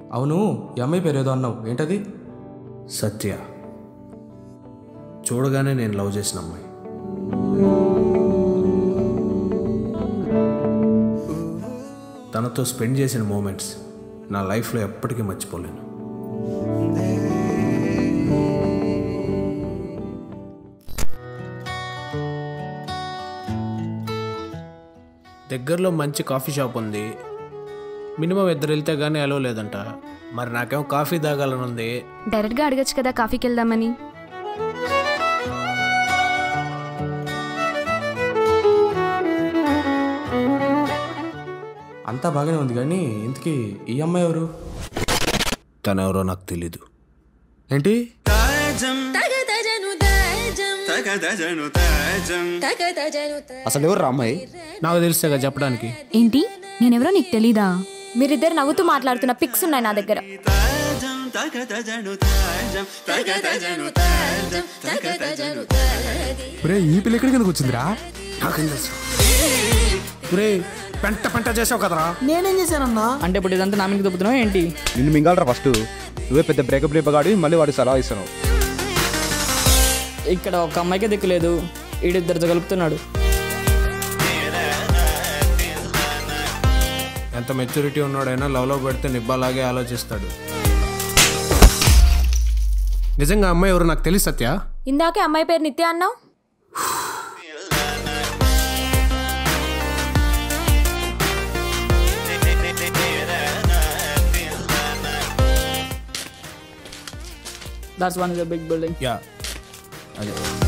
అవును ఈ అమ్మాయి పేరు ఏదో అన్నావు ఏంటది సత్య చూడగానే నేను లవ్ చేసిన అమ్మాయి తనతో స్పెండ్ చేసిన మూమెంట్స్ నా లైఫ్లో ఎప్పటికీ మర్చిపోలేను దగ్గరలో మంచి కాఫీ షాప్ ఉంది మినిమం ఇద్దరు వెళ్తే కానీ అలో లేదంట మరి నాకేమో కాఫీ తాగాలని ఉంది డైరెక్ట్గా అడగచ్చు కదా కాఫీకి వెళ్దామని అంతా బాగానే ఉంది కానీ ఇంతకీ ఈ అమ్మాయి ఎవరు తనెవరో నాకు తెలీదు ఏంటి అసలు ఎవరు అమ్మాయి నాకు తెలిస్తే చెప్పడానికి ఏంటి నేనెవరో నీకు తెలీదా మీరిద్దరు నవ్వుతూ మాట్లాడుతున్న పిక్స్ ఉన్నాయి నా దగ్గర రే ఈ పిల్ల ఎక్కడికి ఎందుకు వచ్చిందిరా నాకేం తెలుసు రే పెంట పెంట చేసావు కదరా నేనేం చేశానన్నా అంటే ఇప్పుడు ఇదంతా నా మీద దొబ్బుతున్నావు ఏంటి నిన్ను మింగాలరా ఫస్ట్ నువ్వే పెద్ద బ్రేకప్ రేపగాడి మళ్ళీ వాడు సలహా ఇస్తున్నావు ఇక్కడ ఒక అమ్మాయికే దిక్కులేదు ఈడిద్దరితో కలుపుతున్నాడు ఎంత మెచ్యూరిటీ ఉన్నాడైనా లవ్లో పెడితే నిబ్బాలాగే ఆలోచిస్తాడు నిజంగా అమ్మాయి ఎవరు నాకు తెలియదు సత్య ఇందాకే అమ్మాయి పేరు నిత్య అన్నావు that's one is big building yeah అదే